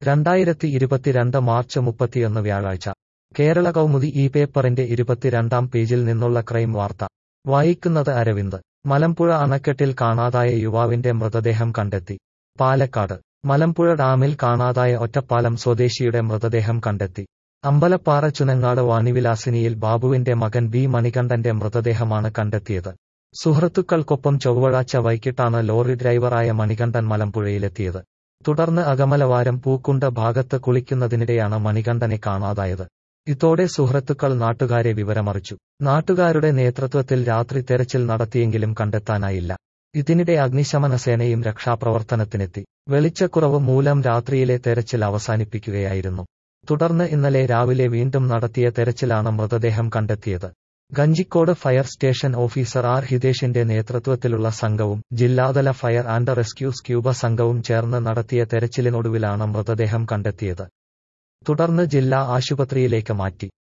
രണ്ടായിരത്തി ഇരുപത്തിരണ്ട് മാർച്ച് മുപ്പത്തിയൊന്ന് വ്യാഴാഴ്ച കേരള കൗമുദി ഈ പേപ്പറിന്റെ ഇരുപത്തിരണ്ടാം പേജിൽ നിന്നുള്ള ക്രൈം വാർത്ത വായിക്കുന്നത് അരവിന്ദ് മലമ്പുഴ അണക്കെട്ടിൽ കാണാതായ യുവാവിന്റെ മൃതദേഹം കണ്ടെത്തി പാലക്കാട് മലമ്പുഴ ഡാമിൽ കാണാതായ ഒറ്റപ്പാലം സ്വദേശിയുടെ മൃതദേഹം കണ്ടെത്തി അമ്പലപ്പാറ ചുനങ്ങാട് വാണിവിലാസിനിയിൽ ബാബുവിന്റെ മകൻ ബി മണികണ്ഠന്റെ മൃതദേഹമാണ് കണ്ടെത്തിയത് സുഹൃത്തുക്കൾക്കൊപ്പം ചൊവ്വാഴ്ച വൈകിട്ടാണ് ലോറി ഡ്രൈവറായ മണികണ്ഠൻ മലമ്പുഴയിലെത്തിയത് തുടർന്ന് അകമലവാരം പൂക്കുണ്ട് ഭാഗത്ത് കുളിക്കുന്നതിനിടെയാണ് മണികണ്ഠനെ കാണാതായത് ഇതോടെ സുഹൃത്തുക്കൾ നാട്ടുകാരെ വിവരമറിച്ചു നാട്ടുകാരുടെ നേതൃത്വത്തിൽ രാത്രി തെരച്ചിൽ നടത്തിയെങ്കിലും കണ്ടെത്താനായില്ല ഇതിനിടെ അഗ്നിശമന സേനയും രക്ഷാപ്രവർത്തനത്തിനെത്തി വെളിച്ചക്കുറവ് മൂലം രാത്രിയിലെ തെരച്ചിൽ അവസാനിപ്പിക്കുകയായിരുന്നു തുടർന്ന് ഇന്നലെ രാവിലെ വീണ്ടും നടത്തിയ തെരച്ചിലാണ് മൃതദേഹം കണ്ടെത്തിയത് Kanjikode fire station officer R ഹിതേഷിന്റെ നേതൃത്വത്തിലുള്ള സംഘവും ജില്ലാതല ഫയർ ആൻഡ് റെസ്ക്യൂ സ്ക്യൂബ സംഘവും ചേർന്ന് നടത്തിയ തെരച്ചിലിനൊടുവിലാണ് മൃതദേഹം കണ്ടെത്തിയത് തുടർന്ന് ജില്ലാ ആശുപത്രിയിലേക്ക് മാറ്റി